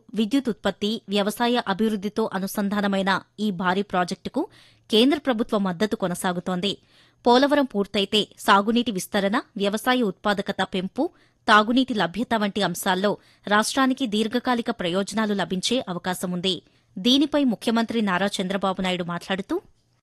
విద్యుత్ ఉత్పత్తి వ్యవసాయ అభివృద్దితో అనుసంధానమైన ఈ భారీ ప్రాజెక్టుకు కేంద్ర ప్రభుత్వ మద్దతు కొనసాగుతోంది పోలవరం పూర్తయితే సాగునీటి విస్తరణ వ్యవసాయ ఉత్పాదకత పెంపు తాగునీటి లభ్యత వంటి అంశాల్లో రాష్ట్రానికి దీర్ఘకాలిక ప్రయోజనాలు లభించే అవకాశముంది దీనిపై ముఖ్యమంత్రి నారా చంద్రబాబు నాయుడు మాట్లాడుతూ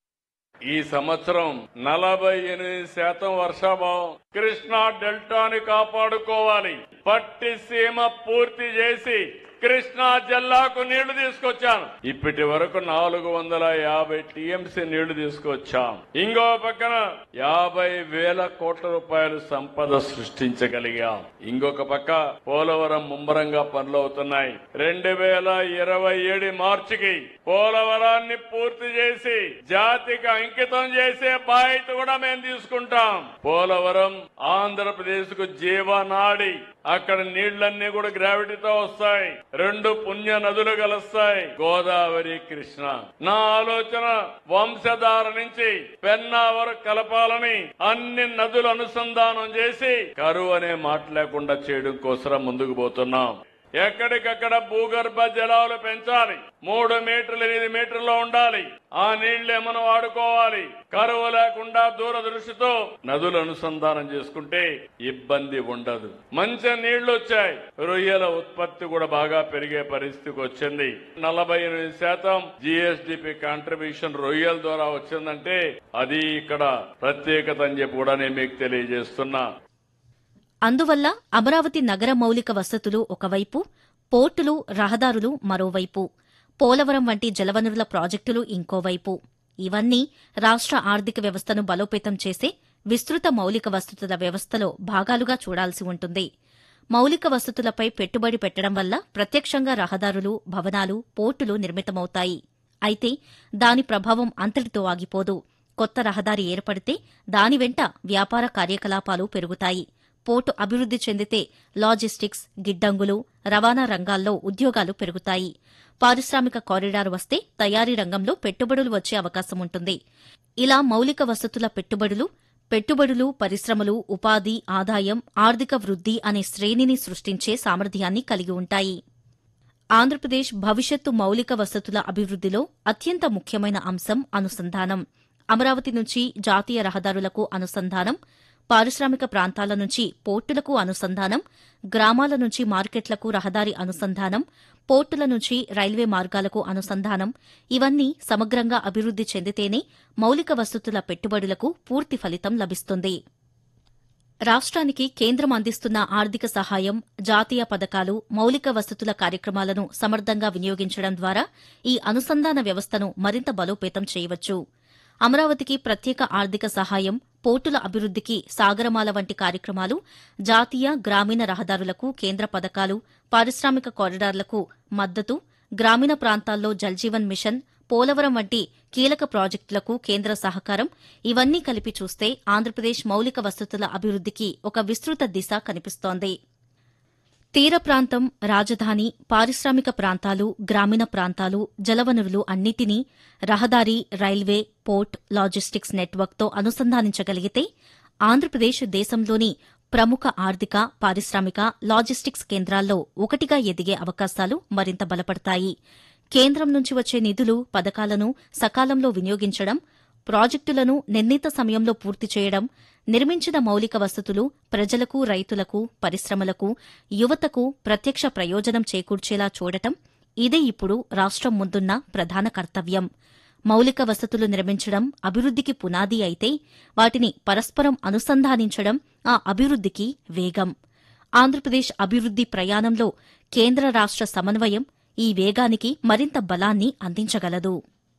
ఈ సంవత్సరం నలభై ఎనిమిది శాతం వర్షాభావం కృష్ణా డెల్టాని కాపాడుకోవాలి పట్టి సీమ పూర్తి చేసి కృష్ణా జిల్లాకు నీళ్లు తీసుకొచ్చాను ఇప్పటి వరకు నాలుగు వందల యాభై టీఎంసీ నీళ్లు తీసుకొచ్చాం ఇంకో పక్కన యాభై వేల కోట్ల రూపాయలు సంపద సృష్టించగలిగాం ఇంకొక పక్క పోలవరం ముమ్మరంగా పనులవుతున్నాయి రెండు వేల ఇరవై ఏడు మార్చికి పోలవరాన్ని పూర్తి చేసి జాతికి అంకితం చేసే బాధ్యత కూడా మేము తీసుకుంటాం పోలవరం ఆంధ్రప్రదేశ్ కు జీవనాడి అక్కడ నీళ్లన్నీ కూడా గ్రావిటీతో వస్తాయి రెండు పుణ్య నదులు కలుస్తాయి గోదావరి కృష్ణ నా ఆలోచన వంశధార నుంచి పెన్నా వరకు కలపాలని అన్ని నదులు అనుసంధానం చేసి కరువు అనే మాట లేకుండా చేయడం కోసం ముందుకు పోతున్నాం ఎక్కడికక్కడ భూగర్భ జలాలు పెంచాలి మూడు మీటర్లు ఎనిమిది మీటర్లో ఉండాలి ఆ నీళ్లే మనం వాడుకోవాలి కరువు లేకుండా దూరదృష్టితో నదులు అనుసంధానం చేసుకుంటే ఇబ్బంది ఉండదు మంచి నీళ్లు వచ్చాయి రొయ్యల ఉత్పత్తి కూడా బాగా పెరిగే పరిస్థితికి వచ్చింది నలభై ఎనిమిది శాతం జిఎస్డిపి కాంట్రిబ్యూషన్ రొయ్యల ద్వారా వచ్చిందంటే అది ఇక్కడ ప్రత్యేకత అని చెప్పి కూడా నేను మీకు తెలియజేస్తున్నా అందువల్ల అమరావతి నగర మౌలిక వసతులు ఒకవైపు పోర్టులు రహదారులు మరోవైపు పోలవరం వంటి జలవనరుల ప్రాజెక్టులు ఇంకోవైపు ఇవన్నీ రాష్ట్ర ఆర్థిక వ్యవస్థను బలోపేతం చేసే విస్తృత మౌలిక వసతుల వ్యవస్థలో భాగాలుగా చూడాల్సి ఉంటుంది మౌలిక వసతులపై పెట్టుబడి పెట్టడం వల్ల ప్రత్యక్షంగా రహదారులు భవనాలు పోర్టులు నిర్మితమవుతాయి అయితే దాని ప్రభావం అంతటితో ఆగిపోదు కొత్త రహదారి ఏర్పడితే దాని వెంట వ్యాపార కార్యకలాపాలు పెరుగుతాయి పోర్టు అభివృద్ది చెందితే లాజిస్టిక్స్ గిడ్డంగులు రవాణా రంగాల్లో ఉద్యోగాలు పెరుగుతాయి పారిశ్రామిక కారిడార్ వస్తే తయారీ రంగంలో పెట్టుబడులు వచ్చే అవకాశం ఉంటుంది ఇలా మౌలిక వసతుల పెట్టుబడులు పెట్టుబడులు పరిశ్రమలు ఉపాధి ఆదాయం ఆర్థిక వృద్ధి అనే శ్రేణిని సృష్టించే సామర్థ్యాన్ని కలిగి ఉంటాయి ఆంధ్రప్రదేశ్ భవిష్యత్తు మౌలిక వసతుల అభివృద్దిలో అత్యంత ముఖ్యమైన అంశం అనుసంధానం అమరావతి నుంచి జాతీయ రహదారులకు అనుసంధానం పారిశ్రామిక ప్రాంతాల నుంచి పోర్టులకు అనుసంధానం గ్రామాల నుంచి మార్కెట్లకు రహదారి అనుసంధానం పోర్టుల నుంచి రైల్వే మార్గాలకు అనుసంధానం ఇవన్నీ సమగ్రంగా అభివృద్ది చెందితేనే మౌలిక వసతుల పెట్టుబడులకు పూర్తి ఫలితం లభిస్తుంది రాష్ట్రానికి కేంద్రం అందిస్తున్న ఆర్థిక సహాయం జాతీయ పథకాలు మౌలిక వసతుల కార్యక్రమాలను సమర్థంగా వినియోగించడం ద్వారా ఈ అనుసంధాన వ్యవస్థను మరింత బలోపేతం చేయవచ్చు అమరావతికి ప్రత్యేక ఆర్థిక సహాయం పోర్టుల అభివృద్దికి సాగరమాల వంటి కార్యక్రమాలు జాతీయ గ్రామీణ రహదారులకు కేంద్ర పథకాలు పారిశ్రామిక కారిడార్లకు మద్దతు గ్రామీణ ప్రాంతాల్లో జల్జీవన్ మిషన్ పోలవరం వంటి కీలక ప్రాజెక్టులకు కేంద్ర సహకారం ఇవన్నీ కలిపి చూస్తే ఆంధ్రప్రదేశ్ మౌలిక వసతుల అభివృద్దికి ఒక విస్తృత దిశ కనిపిస్తోంది తీర ప్రాంతం రాజధాని పారిశ్రామిక ప్రాంతాలు గ్రామీణ ప్రాంతాలు జలవనరులు అన్నిటినీ రహదారి రైల్వే పోర్ట్ లాజిస్టిక్స్ నెట్వర్క్తో అనుసంధానించగలిగితే ఆంధ్రప్రదేశ్ దేశంలోని ప్రముఖ ఆర్థిక పారిశ్రామిక లాజిస్టిక్స్ కేంద్రాల్లో ఒకటిగా ఎదిగే అవకాశాలు మరింత బలపడతాయి కేంద్రం నుంచి వచ్చే నిధులు పథకాలను సకాలంలో వినియోగించడం ప్రాజెక్టులను నిర్ణీత సమయంలో పూర్తి చేయడం నిర్మించిన మౌలిక వసతులు ప్రజలకు రైతులకు పరిశ్రమలకు యువతకు ప్రత్యక్ష ప్రయోజనం చేకూర్చేలా చూడటం ఇదే ఇప్పుడు రాష్ట్రం ముందున్న ప్రధాన కర్తవ్యం మౌలిక వసతులు నిర్మించడం అభివృద్దికి పునాది అయితే వాటిని పరస్పరం అనుసంధానించడం ఆ అభివృద్దికి వేగం ఆంధ్రప్రదేశ్ అభివృద్ది ప్రయాణంలో కేంద్ర రాష్ట్ర సమన్వయం ఈ వేగానికి మరింత బలాన్ని అందించగలదు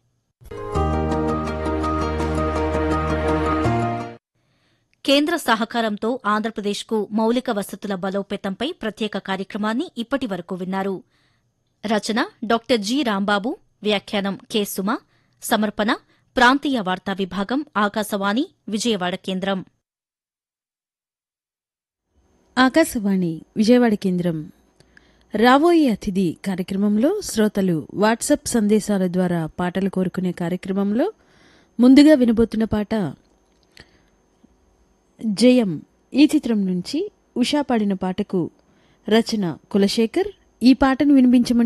కేంద్ర సహకారంతో ఆంధ్రప్రదేశ్కు మౌలిక వసతుల బలోపేతంపై ప్రత్యేక కార్యక్రమాన్ని ఇప్పటి వరకు విన్నారు రచన డాక్టర్ జి రాంబాబు వ్యాఖ్యానం కె సుమ సమర్పణ ప్రాంతీయ వార్తా విభాగం ఆకాశవాణి విజయవాడ కేంద్రం ఆకాశవాణి విజయవాడ కేంద్రం రాబోయే అతిథి కార్యక్రమంలో శ్రోతలు వాట్సాప్ సందేశాల ద్వారా పాటలు కోరుకునే కార్యక్రమంలో ముందుగా వినబోతున్న పాట జయం ఈ చిత్రం నుంచి ఉషా పాడిన పాటకు రచన కులశేఖర్ ఈ పాటను వినిపించమని